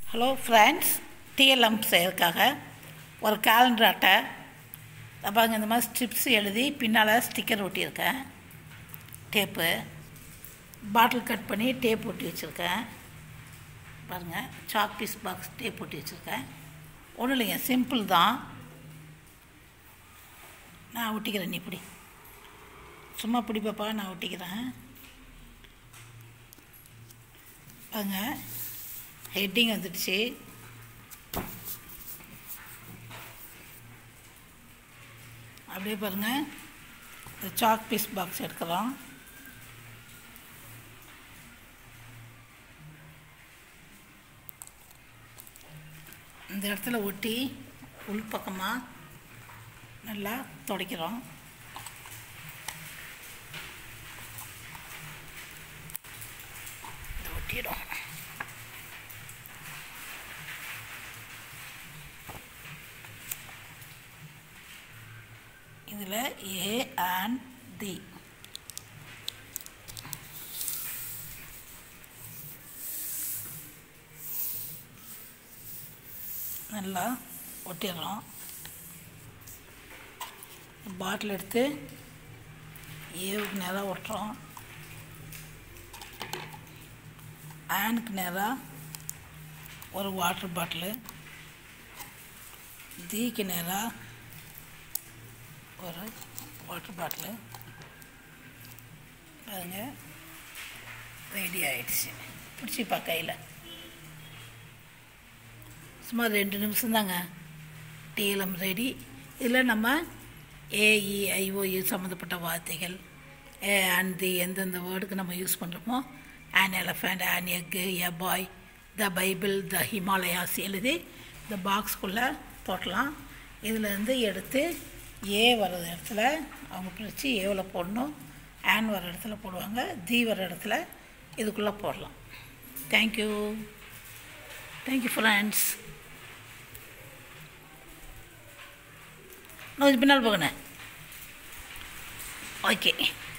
hello friends DLM செய்யறதுக்காக ஒரு calendar அட்டை அப்புறம் இந்த மாதிரி ஸ்ட்ரிப்ஸ் எழுதி பின்னால் ஸ்டிக்கர் ஒட்டியிருக்கேன் டேப்பு பாட்டில் கட் பண்ணி டேப் ஒட்டி வச்சுருக்கேன் பாருங்கள் சாக் பீஸ் பாக்ஸ் டேப் ஒட்டி வச்சுருக்கேன் ஒன்றும் இல்லைங்க சிம்பிள் தான் நான் ஒட்டிக்கிறேன் நீ இப்படி சும்மா பிடி பாப்பா நான் ஒட்டிக்கிறேன் பாருங்க ஹெட்டிங் வந்துடுச்சு அப்படியே பாருங்கள் இந்த சாக் பீஸ் பாக்ஸ் எடுக்கிறோம் இந்த இடத்துல ஒட்டி உள் பக்கமாக நல்லா துடைக்கிறோம் இதை ஒட்டிடும் இதில் ஏ அண்ட் தி நல்லா ஒட்டிடுறோம் பாட்டில் எடுத்து ஏவுக்கு நேராக ஒட்டுறோம் ஆனுக்கு நேராக ஒரு வாட்டர் பாட்டிலு தீக்கு நேராக ஒரு வாட்டர் பாட்டிலு பாருங்க ரெடி ஆயிடுச்சு பிடிச்சிப்பா கையில் சும்மா ரெண்டு நிமிஷம் தாங்க டிஎல்எம் ரெடி இதில் நம்ம ஏஇஐஓயு சம்மந்தப்பட்ட வார்த்தைகள் ஏ அண்ட் தி எந்தெந்த வேர்டுக்கு நம்ம யூஸ் பண்ணுறோமோ an elephant an egg a boy the Bible the Himalayas எழுதி இந்த பாக்ஸ்குள்ளே போட்டலாம் இதில் இருந்து எடுத்து ஏ வர இடத்துல அவங்க பிரித்து ஏவில் போடணும் ஆன் வர இடத்துல போடுவாங்க தி வர இடத்துல இதுக்குள்ளே போடலாம் தேங்க்யூ தேங்க்யூ ஃப்ரெண்ட்ஸ் இன்னும் கொஞ்சம் பின்னால் போகணும் ஓகே